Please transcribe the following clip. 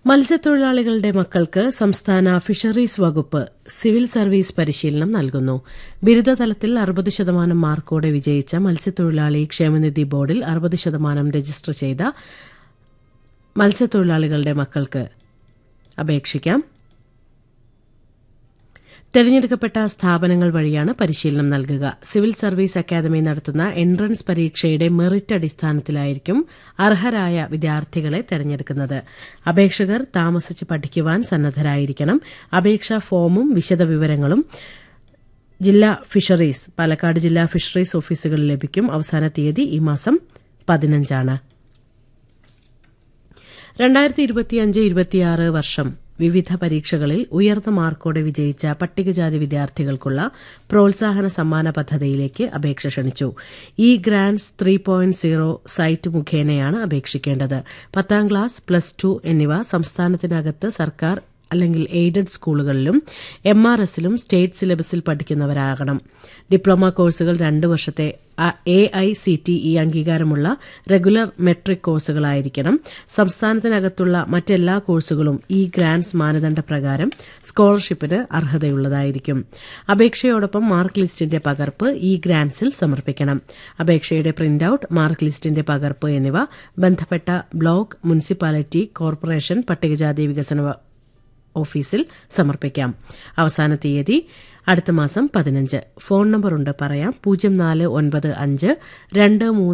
മത്സ്യത്തൊഴിലാളികളുടെ മക്കൾക്ക് സംസ്ഥാന ഫിഷറീസ് വകുപ്പ് സിവിൽ സർവീസ് പരിശീലനം നൽകുന്നു ബിരുദതലത്തിൽ അറുപത് ശതമാനം മാർക്കോടെ വിജയിച്ച മത്സ്യത്തൊഴിലാളി ക്ഷേമനിധി ബോർഡിൽ അറുപത് ശതമാനം രജിസ്റ്റർ ചെയ്ത മത്സ്യത്തൊഴിലാളികളുടെ മക്കൾക്ക് അപേക്ഷിക്കാം തെരഞ്ഞെടുക്കപ്പെട്ട സ്ഥാപനങ്ങൾ വഴിയാണ് പരിശീലനം നൽകുക സിവിൽ സർവീസ് അക്കാദമി നടത്തുന്ന എൻട്രൻസ് പരീക്ഷയുടെ മെറിറ്റ് അടിസ്ഥാനത്തിലായിരിക്കും അർഹരായ വിദ്യാർത്ഥികളെ തെരഞ്ഞെടുക്കുന്നത് അപേക്ഷകർ താമസിച്ച് പഠിക്കുവാൻ സന്നദ്ധരായിരിക്കണം അപേക്ഷാ ഫോമും വിശദവിവരങ്ങളും ജില്ലാ ഫിഷറീസ് പാലക്കാട് ജില്ലാ ഫിഷറീസ് ഓഫീസുകളിൽ ലഭിക്കും അവസാന തീയതി ഈ മാസം പതിനഞ്ചാണ് രണ്ടായിരത്തി ഇരുപത്തിയഞ്ച് ഇരുപത്തിയാറ് വർഷം വിവിധ പരീക്ഷകളിൽ ഉയർന്ന മാർക്കോടെ വിജയിച്ച പട്ടികജാതി വിദ്യാർത്ഥികൾക്കുള്ള പ്രോത്സാഹന സമ്മാന പദ്ധതിയിലേക്ക് അപേക്ഷ ക്ഷണിച്ചു e grants three point zero site മുഖേനയാണ് അപേക്ഷിക്കേണ്ടത് പത്താം ക്ലാസ് പ്ലസ് ടു എന്നിവ സംസ്ഥാനത്തിനകത്ത് സർക്കാർ അല്ലെങ്കിൽ എയ്ഡഡ് സ്കൂളുകളിലും എം ആർ എസിലും സ്റ്റേറ്റ് സിലബസിൽ പഠിക്കുന്നവരാകണം ഡിപ്ലോമ കോഴ്സുകൾ രണ്ട് വർഷത്തെ A I C T E അംഗീകാരമുള്ള റെഗുലർ മെട്രിക് കോഴ്സുകളായിരിക്കണം സംസ്ഥാനത്തിനകത്തുള്ള മറ്റെല്ലാ കോഴ്സുകളും ഈ ഗ്രാൻഡ്സ് മാനദണ്ഡപ്രകാരം സ്കോളർഷിപ്പിന് അർഹതയുള്ളതായിരിക്കും അപേക്ഷയോടൊപ്പം മാർക്ക് ലിസ്റ്റിന്റെ പകർപ്പ് ഈ ഗ്രാൻഡ്സിൽ സമർപ്പിക്കണം അപേക്ഷയുടെ പ്രിന്റ് ഔട്ട് മാർക്ക് ലിസ്റ്റിന്റെ പകർപ്പ് എന്നിവ ബന്ധപ്പെട്ട ബ്ലോക്ക് മുനിസിപ്പാലിറ്റി കോർപ്പറേഷൻ പട്ടികജാതി വികസന ഓഫീസിൽ സമർപ്പിക്കാം അവസാന തീയതി അടുത്ത മാസം പതിനഞ്ച് ഫോൺ നമ്പറുണ്ട് പറയാം പൂജ്യം നാല് ഒൻപത് അഞ്ച് രണ്ട് മൂന്ന്